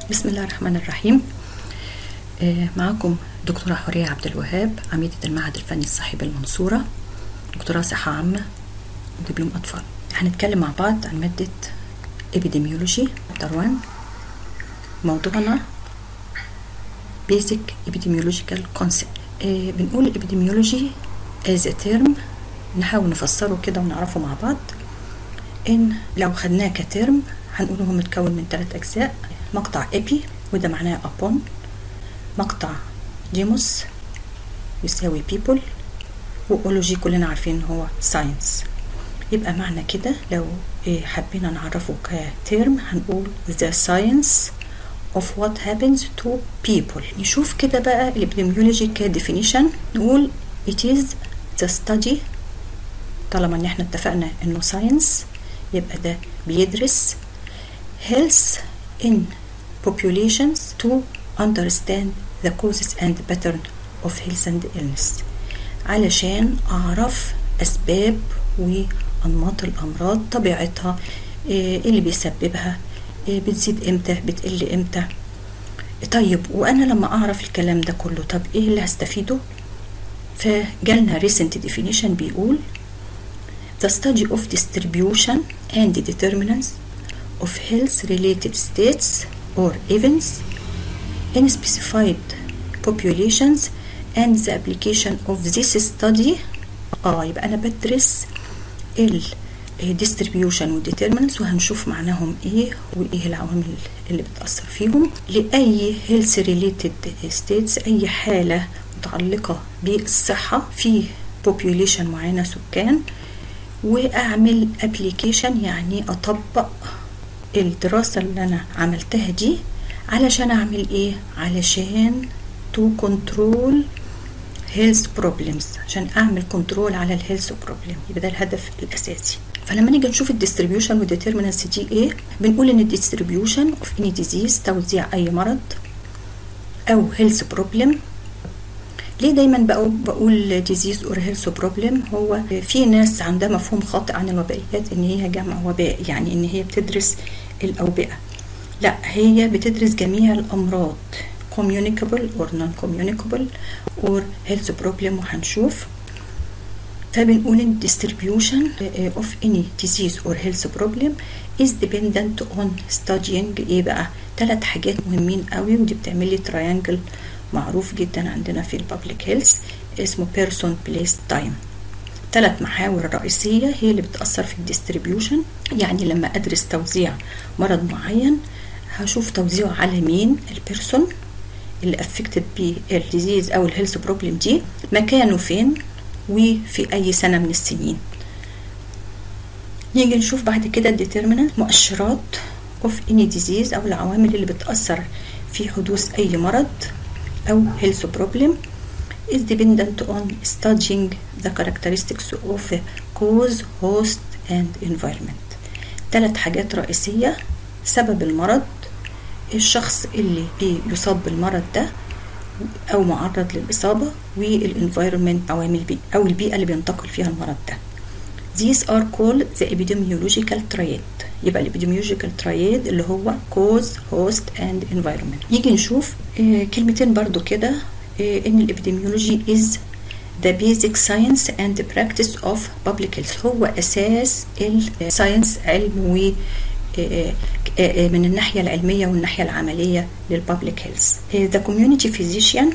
بسم الله الرحمن الرحيم آه، معكم دكتورة حورية عبد الوهاب عميدة المعهد الفني الصحي بالمنصورة دكتوراه صحة عامة ودبلوم أطفال هنتكلم مع بعض عن مادة epidemiology chapter 1 موضوعنا basic epidemiological concept آه، بنقول epidemiology as a term نحاول نفسره كده ونعرفه مع بعض ان لو خدناه كترم هنقول هو متكون من ثلاث اجزاء مقطع epi وده معناه upon مقطع ديموس يساوي people وأولوجي كلنا عارفين هو science يبقى معنى كده لو إيه حبينا نعرفه كترم هنقول the science of what happens to people نشوف كده بقى الابيديميولوجي كديفينيشن نقول it is the study طالما ان احنا اتفقنا انه science يبقى ده بيدرس health in populations to understand the causes and pattern of health and illness علشان أعرف أسباب وأنماط الأمراض طبيعتها إيه اللي بيسببها إيه بتزيد إمتى بتقل إمتى طيب وأنا لما أعرف الكلام ده كله طب إيه اللي هستفيده فجالنا recent definition بيقول the study of distribution and determinants of health related states or events in specified populations and the application of this study اه يبقى انا بدرس ال distribution والdeterminants وهنشوف معناهم ايه وايه العوامل اللي بتأثر فيهم لأي health related states أي حالة متعلقة بالصحة في population معينة سكان واعمل ابلكيشن يعني اطبق الدراسة اللي انا عملتها دي علشان اعمل ايه علشان تو كنترول هيلث بروبلمز عشان اعمل كنترول على الهيلث بروبلم يبقى ده الهدف الاساسي فلما نيجي نشوف الديستريبيوشن والديترمينانس دي ايه بنقول ان الديستريبيوشن اوف اني ديزيز توزيع اي مرض او هيلث بروبلم ليه دايما بقول بقول ديزيز اور هيلث بروبلم هو في ناس عندها مفهوم خاطئ عن الوبائيات ان هي جمع وباء يعني ان هي بتدرس الاوبئه لا هي بتدرس جميع الامراض communicable or non-communicable or health problem وهنشوف فبنقول ان distribution of any disease or health problem is dependent on studying ايه بقى ثلاث حاجات مهمين قوي ودي بتعمل لي تراينجل معروف جدا عندنا في البابليك هيلث اسمه بيرسون بليس تايم ثلاث محاور رئيسية هي اللي بتأثر في الديستريبيوشن يعني لما أدرس توزيع مرض معين هشوف توزيعه على مين البيرسون اللي افكتد بالديزيز او الهيلث بروبلم دي مكانه فين وفي اي سنه من السنين نيجي نشوف بعد كده الديترمينانت مؤشرات اوف اني ديزيز او العوامل اللي بتاثر في حدوث اي مرض او هيلث بروبلم is dependent on studying the characteristics of cause, host and environment ثلاث حاجات رئيسية سبب المرض الشخص اللي بيصاب بالمرض ده او معرض للاصابه والانفايرمنت عوامل البيئه او البيئه اللي بينتقل فيها المرض ده These are called the epidemiological triad يبقى الابيديميولوجيكال triad اللي هو cause, host and environment نيجي نشوف آه كلمتين برضو كده آه ان الابيديميولوجي is the basic science and practice of public health هو اساس الساينس علم و من الناحية العلمية والناحية العملية للبابليك هيلث The community physician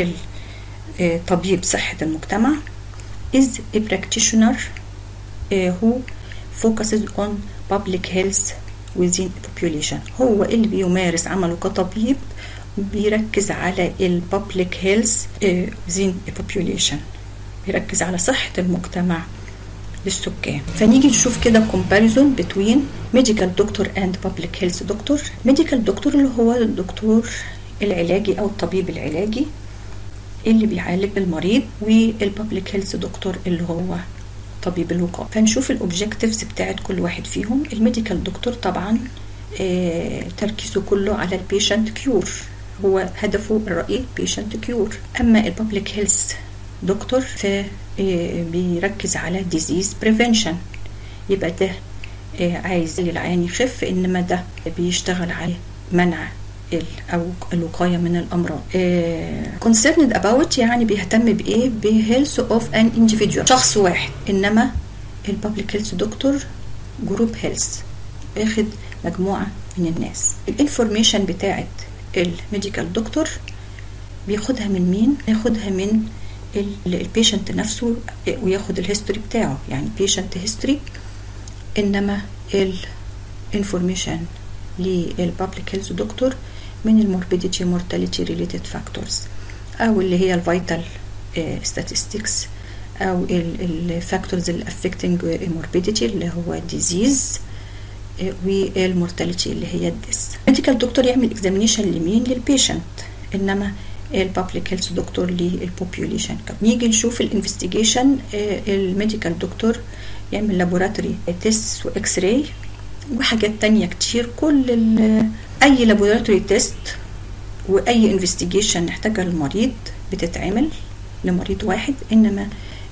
طبيب صحة المجتمع is a practitioner who focuses on public health within a population هو اللي بيمارس عمله كطبيب بيركز على البابليك هيلث within a population بيركز على صحة المجتمع للسكان فنيجي نشوف كده comparison between medical doctor and public health doctor medical doctor اللي هو الدكتور العلاجي او الطبيب العلاجي اللي بيعالج المريض والبابليك هيلث دكتور اللي هو طبيب الوقاية فنشوف الاوبجكتيفز بتاعت كل واحد فيهم الميديكال دكتور طبعا آه تركيزه كله على البيشنت كيور هو هدفه الرئيسي بيشنت كيور اما البابليك هيلث دكتور ف بيركز على ديزيز بريفنشن يبقى ده عايز العيان يخف انما ده بيشتغل على منع ال او الوقايه من الامراض concerned about يعني بيهتم بايه بهيلث اوف ان individual شخص واحد انما البابليك هيلث دكتور جروب هيلث واخد مجموعه من الناس الانفورميشن بتاعت الميديكال دكتور بياخدها من مين ياخدها من البيشنت نفسه وياخد الهيستوري بتاعه يعني بيشنت هيستوري انما الانفورميشن للبابليك هيلث دكتور من الموربيديتي مورتاليتي ريليتد فاكتورز او اللي هي الفيتال statistics او الفاكتورز اللي affecting morbidity اللي هو disease والمورتاليتي اللي هي الديس الميديكال دكتور يعمل اكزامينيشن لمين للبيشنت انما البابليك هيلث دكتور للبوبيوليشن نيجي نشوف الانفستيجيشن الميديكال دكتور يعمل لابوراتوري تيست واكس راي وحاجات تانية كتير كل اي لابوراتوري تيست واي انفستيجيشن نحتاجها للمريض بتتعمل لمريض واحد انما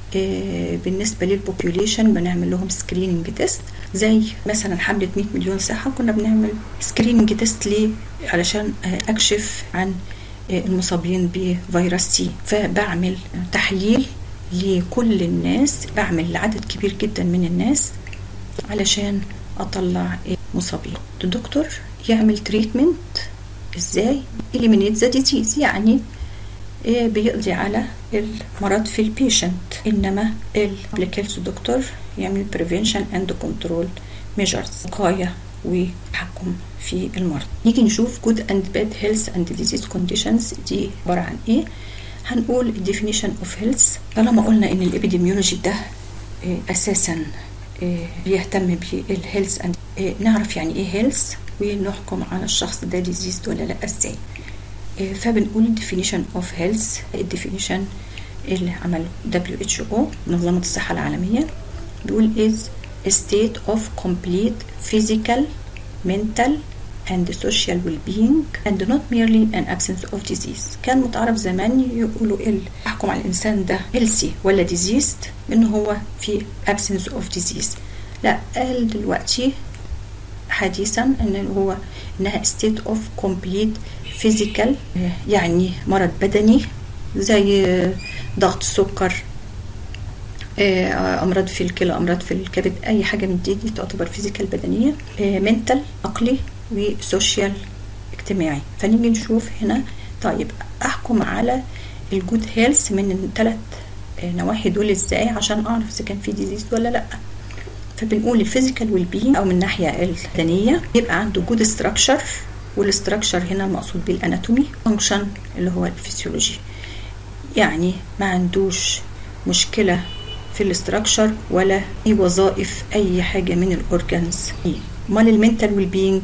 بالنسبه للبوبيوليشن بنعمل لهم سكريننج تيست زي مثلا حمله 100 مليون صحه كنا بنعمل سكريننج تيست ليه علشان اكشف عن المصابين بفيروس سي فبعمل تحليل لكل الناس بعمل لعدد كبير جدا من الناس علشان اطلع مصابين الدكتور يعمل تريتمنت ازاي eliminate the disease يعني بيقضي على المرض في البيشنت انما البابليك هيلث دكتور يعمل prevention and control measures وقايه وتحكم في المرض نيجي نشوف good and bad health and disease conditions دي عباره عن ايه هنقول definition of health طالما قلنا ان الابيديميولوجي ده اساسا بيهتم بالهيلث نعرف يعني ايه هيلث ونحكم على الشخص ده ديزيز ولا لا ازاي فبنقول definition of health الديفينيشن اللي عمله WHO منظمة الصحة العالمية بيقول is a state of complete physical mental and social well-being and not merely an absence of disease كان متعرف زمان يقولوا ال احكم على الانسان ده healthy ولا diseased ان هو في absence of disease لا قال دلوقتي حديثا ان هو انها state of complete physical يعني مرض بدني زي ضغط السكر امراض في الكلى امراض في الكبد اي حاجه من دي دي تعتبر فيزيكال بدنيه منتال عقلي وسوشيال اجتماعي فنيجي نشوف هنا طيب احكم على الجود هيلث من الثلاث نواحي دول ازاي عشان اعرف اذا كان في ديزيز ولا لا فبنقول الفيزيكال ويل بي او من الناحيه البدنيه يبقى عنده جود ستراكشر والاستراكشر هنا المقصود بيه الاناتومي فانكشن اللي هو الفسيولوجي يعني ما عندوش مشكله في الاستراكشر ولا اي وظائف اي حاجه من الاورجانز امال المنتال ويل بينج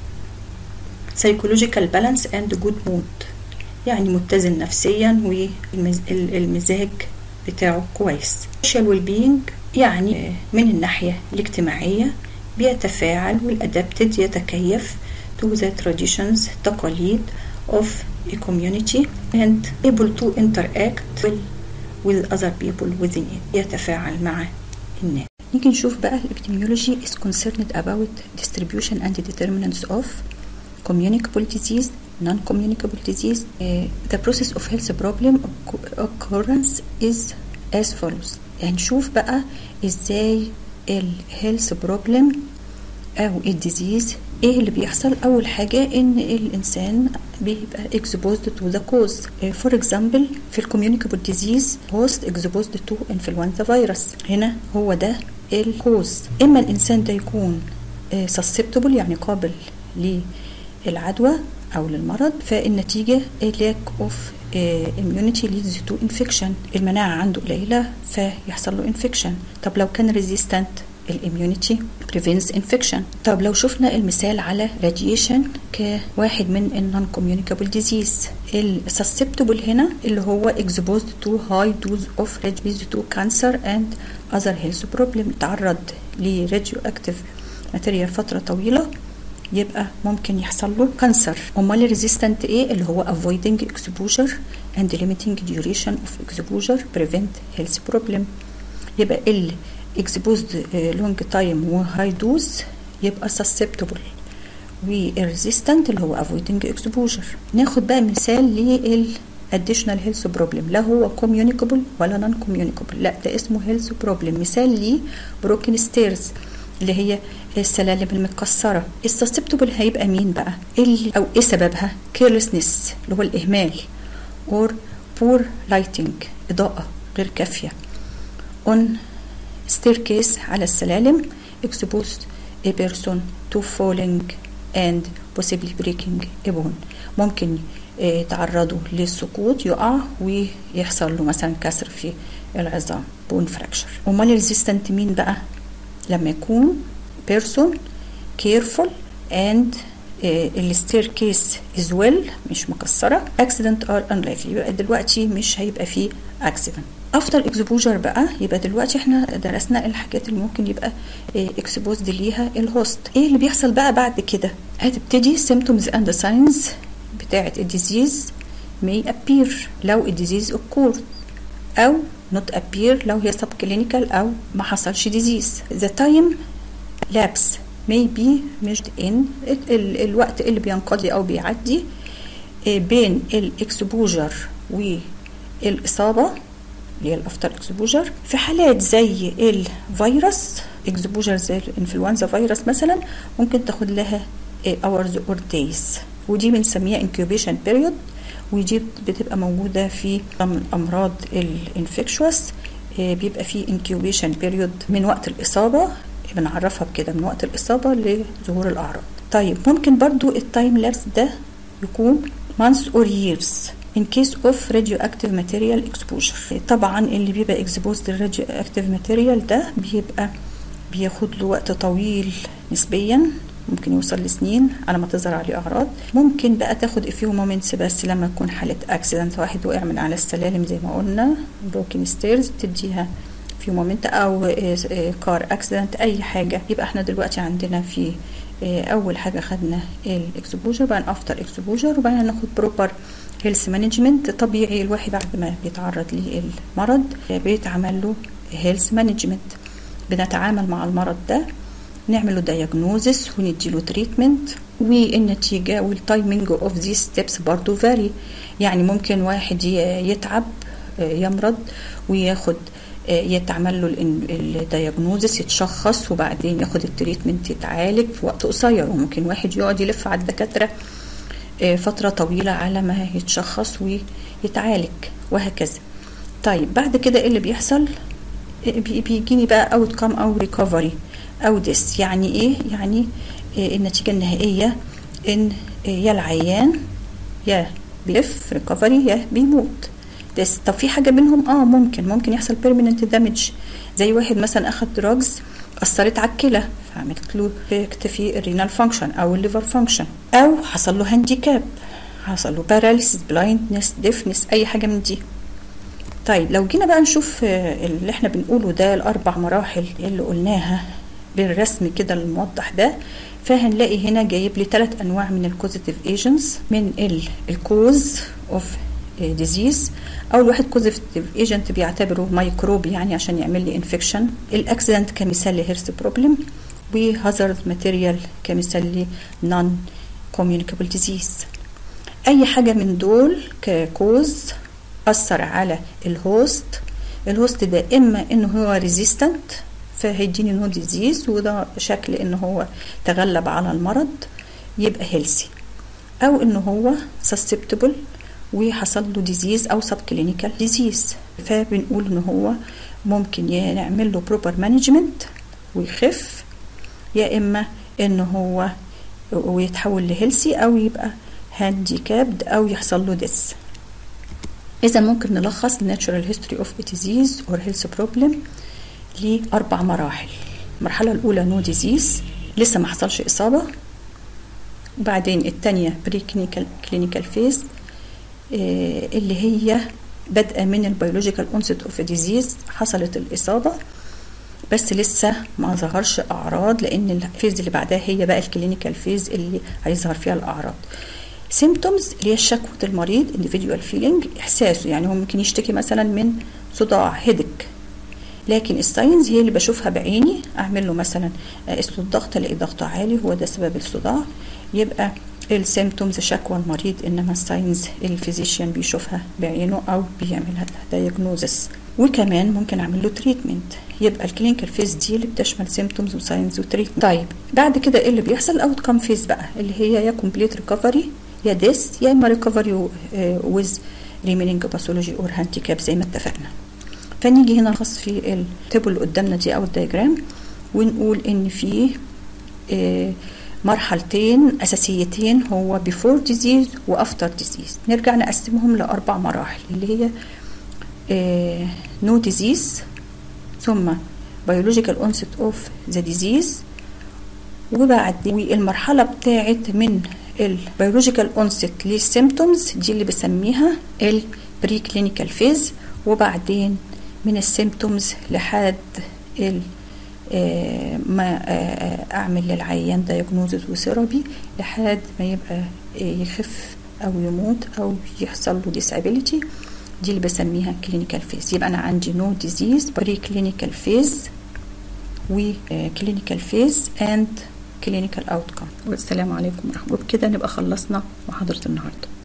سايكولوجيكال بالانس اند جود مود يعني متزن نفسيا والمزاج بتاعه كويس social well being يعني من الناحية الاجتماعية بيتفاعل والادابتد يتكيف to the traditions تقاليد of a community and able to interact with, with other people within it يتفاعل مع الناس نيجي نشوف بقى الابتميولوجي is concerned about distribution and determinants of communicable disease non-communicable disease uh, the process of health problem occurrence is as follows يعني نشوف بقى ازاي الهيلث بروبلم او الديزيز ايه اللي بيحصل اول حاجة ان الانسان بيبقى exposed to the cause for example في الكوميونيكابل ديزيز host exposed to influenza virus هنا هو ده الكوز اما الانسان ده يكون susceptible يعني قابل للعدوى او للمرض فالنتيجة lack of immunity leads to infection المناعة عنده قليلة فيحصل له infection طب لو كان resistant الاميونيتي prevents infection طب لو شفنا المثال على radiation كواحد من النون communicable disease الsusceptible هنا اللي هو exposed to high dose of leads to cancer and other health problem تعرض لراديو ماتيريال فترة طويلة يبقى ممكن يحصل له كانسر امال الريزيستنت ايه اللي هو avoiding exposure and limiting duration of exposure prevent health problem يبقى ال exposed long time و high dose يبقى susceptible والريزيستنت اللي هو افويدنج اكسبوجر ناخد بقى مثال لل additional health problem لا هو communicable ولا non communicable لا ده اسمه health problem مثال ليه broken stairs اللي هي السلالم المتكسرة السسبتبل هيبقى مين بقى اللي أو إيه سببها carelessness اللي هو الإهمال or poor lighting إضاءة غير كافية on staircase على السلالم exposed a person to falling and possibly breaking a bone ممكن تعرضوا للسقوط يقع ويحصل له مثلا كسر في العظام بون فراكشر امال الريزيستنت مين بقى لما يكون person careful and الستير كيس از ويل مش مكسره accident ار unlikely يبقى دلوقتي مش هيبقى فيه accident افتر اكسبوجر بقى يبقى دلوقتي احنا درسنا الحاجات اللي ممكن يبقى اكسبوزد ليها الهوست ايه اللي بيحصل بقى بعد كده هتبتدي symptoms and signs بتاعه الديزيز may appear لو الديزيز occur او not appear لو هي sub clinical او ما حصلش ديزيز the time lapse may be measured in ال الوقت اللي بينقضي او بيعدي بين الاكسبوجر والاصابه اللي هي الافتر اكسبوجر في حالات زي الفيروس اكسبوجر زي الانفلونزا فيروس مثلا ممكن تاخد لها hours or days ودي بنسميها incubation period ودي بتبقى موجودة في الأمراض الانفكشوس بيبقى في incubation period من وقت الإصابة بنعرفها بكده من وقت الإصابة لظهور الأعراض طيب ممكن برضو التايم لابس ده يكون months or years in case of radioactive material exposure طبعا اللي بيبقى exposed للradioactive material ده بيبقى بياخد له وقت طويل نسبيا ممكن يوصل لسنين على ما تظهر عليه اعراض ممكن بقى تاخد فيو مومنتس بس لما تكون حاله اكسيدنت واحد وقع من على السلالم زي ما قلنا بروكن ستيرز تديها فيو مومنت او كار اكسيدنت اي حاجه يبقى احنا دلوقتي عندنا في اول حاجه خدنا الاكسبوجر بعدين افتر اكسبوجر وبعدين ناخد بروبر هيلث مانجمنت طبيعي الواحد بعد ما بيتعرض للمرض بيتعمل له هيلث مانجمنت بنتعامل مع المرض ده نعمل له دايجنوزس ونديله تريتمنت والنتيجه والتايمنج اوف ذيس ستيبس برضو فاري يعني ممكن واحد يتعب يمرض وياخد يتعمل له الدايجنوزس يتشخص وبعدين ياخد التريتمنت يتعالج في وقت قصير وممكن واحد يقعد يلف على الدكاتره فتره طويله على ما يتشخص ويتعالج وهكذا طيب بعد كده ايه اللي بيحصل بيجيني بقى اوت كام او ريكفري او ديس يعني ايه يعني إيه النتيجه النهائيه ان يا العيان يا بيلف ريكفري يا بيموت ديس طب في حاجه منهم اه ممكن ممكن يحصل بيرمننت دامج زي واحد مثلا اخد دراجز اثرت على الكلى فعملت له في الرينال فانكشن او الليفر فانكشن او حصل له هانديكاب حصل له باراليسيس بلايندنس ديفنس اي حاجه من دي طيب لو جينا بقى نشوف اللي احنا بنقوله ده الاربع مراحل اللي قلناها بالرسم كده الموضح ده فهنلاقي هنا جايب لي ثلاث انواع من الكوزيتيف ايجنتس من الكوز اوف ديزيز اول واحد كوزيتيف ايجنت بيعتبره ميكروب يعني عشان يعمل لي انفكشن الاكسيدنت كمثال لهيرث بروبلم وهازارد ماتيريال كمثال لي نون كوميونيكابل ديزيز اي حاجه من دول ككوز اثر على الهوست الهوست ده اما انه هو ريزيستنت فهيديني نو ديزيز وده شكل ان هو تغلب على المرض يبقى هيلسي او ان هو سسبتبل وحصل له ديزيز او سب كلينيكال ديزيز فبنقول ان هو ممكن يا نعمل له بروبر مانجمنت ويخف يا اما ان هو ويتحول لهيلسي او يبقى هانديكابد او يحصل له ديس اذا ممكن نلخص الناتشورال هيستوري اوف ديزيز اور هيلث بروبلم لأربع مراحل المرحلة الأولى نو ديزيز لسه ما حصلش إصابة وبعدين الثانية بري كلينيكال كلينيكال فيز اللي هي بادئة من البيولوجيكال اونست اوف ديزيز حصلت الإصابة بس لسه ما ظهرش أعراض لأن الفيز اللي بعدها هي بقى الكلينيكال فيز اللي هيظهر فيها الأعراض سيمتومز اللي هي شكوى المريض individual feeling إحساسه يعني هو ممكن يشتكي مثلا من صداع هيدك لكن الساينز هي اللي بشوفها بعيني اعمل له مثلا قيس له الضغط الاقي ضغطه عالي هو ده سبب الصداع يبقى السيمتومز شكوى المريض انما الساينز الفيزيشيان بيشوفها بعينه او بيعملها دايجنوزس وكمان ممكن اعمل له تريتمنت يبقى الكلينيكال فيز دي اللي بتشمل سيمتومز وساينز وتريتمنت طيب بعد كده ايه اللي بيحصل الاوت كام فيز بقى اللي هي يا كومبليت ريكفري يا ديس يا اما ريكفري ويز ريمينينج باثولوجي اور هانديكاب زي ما اتفقنا فنيجي هنا نخص في التيبل اللي قدامنا دي او الدياجرام ونقول ان في اه مرحلتين اساسيتين هو بيفور ديزيز وافتر ديزيز نرجع نقسمهم لاربع مراحل اللي هي نو uh, ديزيز ثم biological onset of the disease وبعد والمرحله بتاعت من البيولوجيكال onset للسيمتومز دي اللي بسميها البري كلينيكال فيز وبعدين من السيمتومز لحد ال ما اعمل للعيان دايجنوزز وثيرابي لحد ما يبقى يخف او يموت او يحصل له disability دي اللي بسميها كلينيكال فيز يبقى انا عندي نو ديزيز بري كلينيكال فيز وكلينيكال فيز اند كلينيكال اوتكم والسلام عليكم ورحمه الله وبكده نبقى خلصنا محاضره النهارده